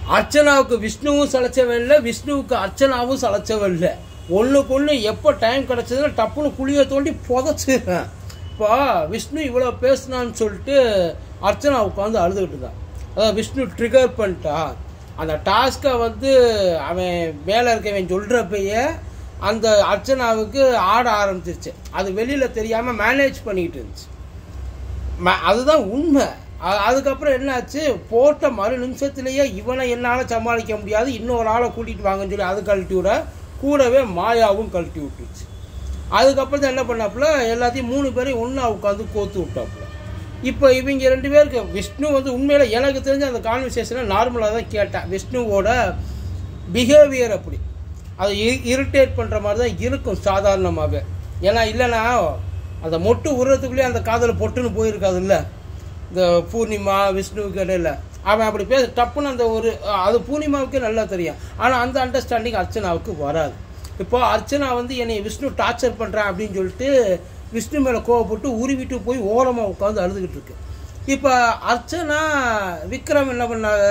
அர்ச்சனாவுக்கு விஷ்ணுவும் சளைச்சவன் இல்லை விஷ்ணுவுக்கு அர்ச்சனாவும் சளைச்சவன் இல்லை ஒன்றுக்கு ஒன்று எப்போ டைம் கிடச்சதுன்னா டப்புன்னு குழியை தோண்டி புதைச்சிடுறேன் இப்போ விஷ்ணு இவ்வளோ பேசுனான்னு சொல்லிட்டு அர்ச்சனா உட்காந்து அழுதுகிட்டு இருந்தான் அதாவது விஷ்ணு ட்ரிகர் பண்ணிட்டா அந்த டாஸ்க்கை வந்து அவன் மேலே இருக்கவன் சொல்கிறப்பயே அந்த அர்ச்சனாவுக்கு ஆட ஆரம்பிச்சிருச்சு அது வெளியில் தெரியாமல் மேனேஜ் பண்ணிக்கிட்டு இருந்துச்சு ம- அதுதான் உண்மை அ- அதுக்கப்புறம் என்னாச்சு போட்ட மறு நிமிஷத்துலேயே இவனை என்னால் சமாளிக்க முடியாது இன்னொரு ஆளை கூட்டிகிட்டு வாங்கன்னு சொல்லி அது கழட்டி விட கூடவே மாயாவும் கழட்டி விட்டுருச்சு அதுக்கப்புறம் தான் என்ன பண்ணாப்புல எல்லாத்தையும் மூணு பேரையும் ஒன்றா உட்காந்து கோத்து விட்டாப்புல இப்போ இவங்க ரெண்டு பேருக்கு விஷ்ணு வந்து உண்மையில எனக்கு தெரிஞ்ச அந்த கான்வர்சேஷனை நார்மலாக தான் கேட்டேன் விஷ்ணுவோட பிஹேவியர் அப்படி அது இரிட்டேட் பண்ணுற மாதிரி தான் இருக்கும் சாதாரணமாகவே ஏன்னா இல்லைன்னா அந்த மொட்டு உருறதுக்குள்ளேயே அந்த காதல் பொட்டுன்னு போயிருக்காதுல்ல இந்த பூர்ணிமா விஷ்ணுவுக்கு இடையில அவன் அப்படி பேச டப்புன்னு அந்த ஒரு அது பூர்ணிமாவுக்கே நல்லா தெரியும் ஆனால் அந்த அண்டர்ஸ்டாண்டிங் அர்ச்சனாவுக்கு வராது இப்போ அர்ச்சனா வந்து என்னை விஷ்ணு டார்ச்சர் பண்ணுறேன் அப்படின்னு சொல்லிட்டு விஷ்ணு மேலே கோவப்பட்டு உருவிட்டு போய் ஓரமாக உட்காந்து அழுதுகிட்டு இருக்கு இப்போ அர்ச்சனா விக்ரம் என்ன பண்ணாங்க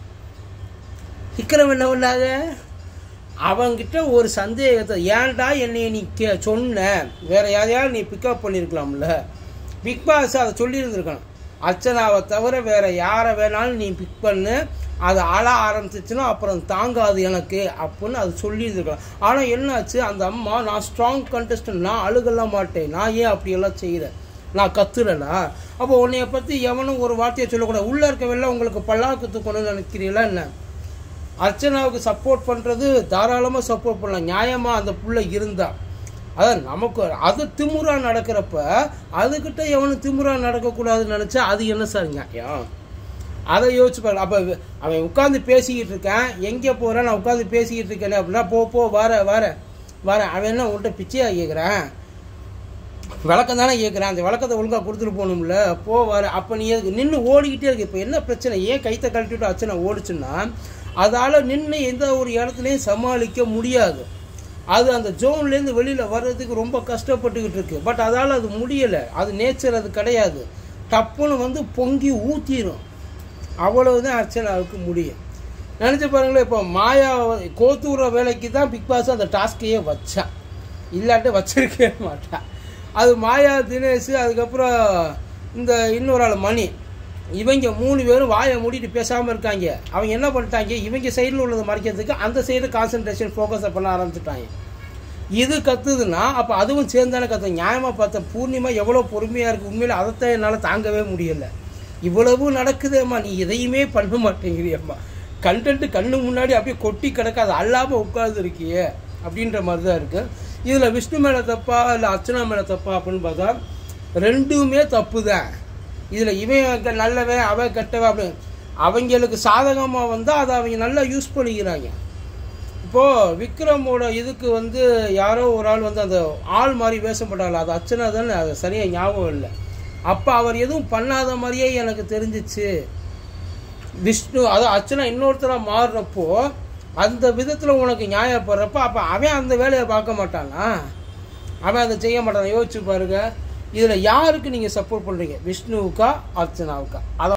விக்ரம் என்ன பண்ணாங்க அவங்கிட்ட ஒரு சந்தேகத்தை ஏன்டா என்னை நீ கே சொன்ன வேற யாரையாவது நீ பிக்கப் பண்ணியிருக்கலாம்ல பிக் பாஸ் அதை சொல்லியிருந்திருக்கணும் அர்ச்சனாவை தவிர வேற யாரை வேணாலும் நீ பிக் பண்ணு அது அழ ஆரம்பிச்சிச்சுன்னா அப்புறம் தாங்காது எனக்கு அப்படின்னு அது சொல்லியிருந்திருக்கலாம் ஆனால் என்னாச்சு அந்த அம்மா நான் ஸ்ட்ராங் கண்டஸ்டன்ட் நான் அழுகலாம் மாட்டேன் நான் ஏன் அப்படியெல்லாம் செய்கிறேன் நான் கத்துறேனா அப்போ உன்னைய பற்றி எவனும் ஒரு வார்த்தையை சொல்லக்கூடாது உள்ளே இருக்கவெல்லாம் உங்களுக்கு பல்லாக்கு தூக்கணும்னு நினைக்கிறீங்களா என்ன அர்ச்சனாவுக்கு சப்போர்ட் பண்ணுறது தாராளமாக சப்போர்ட் பண்ணலாம் நியாயமாக அந்த புள்ள இருந்தா அதான் நமக்கு அது திமுறா நடக்கிறப்ப அதுக்கிட்ட எவனும் திமுறா நடக்கக்கூடாதுன்னு நினச்சா அது என்ன சார் நியாயம் அதை யோசிச்சு பாரு அப்போ அவன் உட்காந்து பேசிக்கிட்டு இருக்கேன் எங்கே போகிறேன் நான் உட்காந்து பேசிக்கிட்டு இருக்கேன் அப்படின்னா போ போ வர வர வர அவன் என்ன உன்கிட்ட பிச்சையா கேட்குறேன் விளக்கம் தானே கேட்குறேன் அந்த விளக்கத்தை ஒழுங்காக கொடுத்துட்டு போகணும்ல போ வர அப்போ நீ எதுக்கு நின்று ஓடிக்கிட்டே இருக்கு இப்போ என்ன பிரச்சனை ஏன் கைத்தை கழட்டிவிட்டு அர்ச்சனை ஓடுச்சுன்னா அதால் நின்று எந்த ஒரு இடத்துலையும் சமாளிக்க முடியாது அது அந்த ஜோன்லேருந்து வெளியில் வர்றதுக்கு ரொம்ப கஷ்டப்பட்டுக்கிட்டு இருக்கு பட் அதால் அது முடியலை அது நேச்சர் அது கிடையாது டப்புன்னு வந்து பொங்கி ஊற்றிடும் அவ்வளவுதான் அர்ச்சனாவுக்கு முடியும் நினச்சி பாருங்களேன் இப்போ மாயா கோத்தூர வேலைக்கு தான் பிக் பாஸ் அந்த டாஸ்கையே வச்சான் இல்லாட்டி வச்சிருக்கவே மாட்டான் அது மாயா தினேஷ் அதுக்கப்புறம் இந்த இன்னொரு ஆள் மணி இவங்க மூணு பேரும் வாயை மூடிட்டு பேசாமல் இருக்காங்க அவங்க என்ன பண்ணிட்டாங்க இவங்க சைடில் உள்ளதை மறைக்கிறதுக்கு அந்த சைடு கான்சன்ட்ரேஷன் ஃபோக்கஸை பண்ண ஆரம்பிச்சிட்டாங்க இது கத்துதுன்னா அப்போ அதுவும் சேர்ந்தானே கத்து நியாயமாக பார்த்த பூர்ணிமா எவ்வளோ பொறுமையாக இருக்குது உண்மையில் அதைத்தான் என்னால் தாங்கவே முடியல இவ்வளவு நடக்குதேம்மா நீ எதையுமே பண்ண மாட்டேங்கிறியம்மா கண்டென்ட் கண்ணு முன்னாடி அப்படியே கொட்டி கிடக்க அது அல்லாமல் உட்கார்ந்து இருக்கியே அப்படின்ற மாதிரி தான் இருக்குது இதில் விஷ்ணு மேலே தப்பா இல்லை அர்ச்சனா மேலே தப்பா அப்படின்னு பார்த்தா ரெண்டுமே தப்பு தான் இதில் இவன் க- நல்லவன் அவன் கெட்டவன் அப்படின்னு அவங்களுக்கு சாதகமாக வந்தால் அதை அவங்க நல்லா யூஸ் பண்ணிக்கிறாங்க இப்போது விக்ரமோட இதுக்கு வந்து யாரோ ஒரு ஆள் வந்து அந்த ஆள் மாதிரி வேஷம் போட்டாங்க அது அர்ச்சனா தானே அது சரியாக ஞாபகம் இல்லை அப்போ அவர் எதுவும் பண்ணாத மாதிரியே எனக்கு தெரிஞ்சிச்சு விஷ்ணு அது அர்ச்சனா இன்னொருத்தராக மாறுறப்போ அந்த விதத்தில் உனக்கு நியாயப்படுறப்ப அப்போ அவன் அந்த வேலையை பார்க்க மாட்டானா அவன் அதை செய்ய மாட்டான் யோசிச்சு பாருங்க இதில் யாருக்கு நீங்கள் சப்போர்ட் பண்ணுறீங்க விஷ்ணுவுக்கா அர்ச்சனாவுக்கா அதை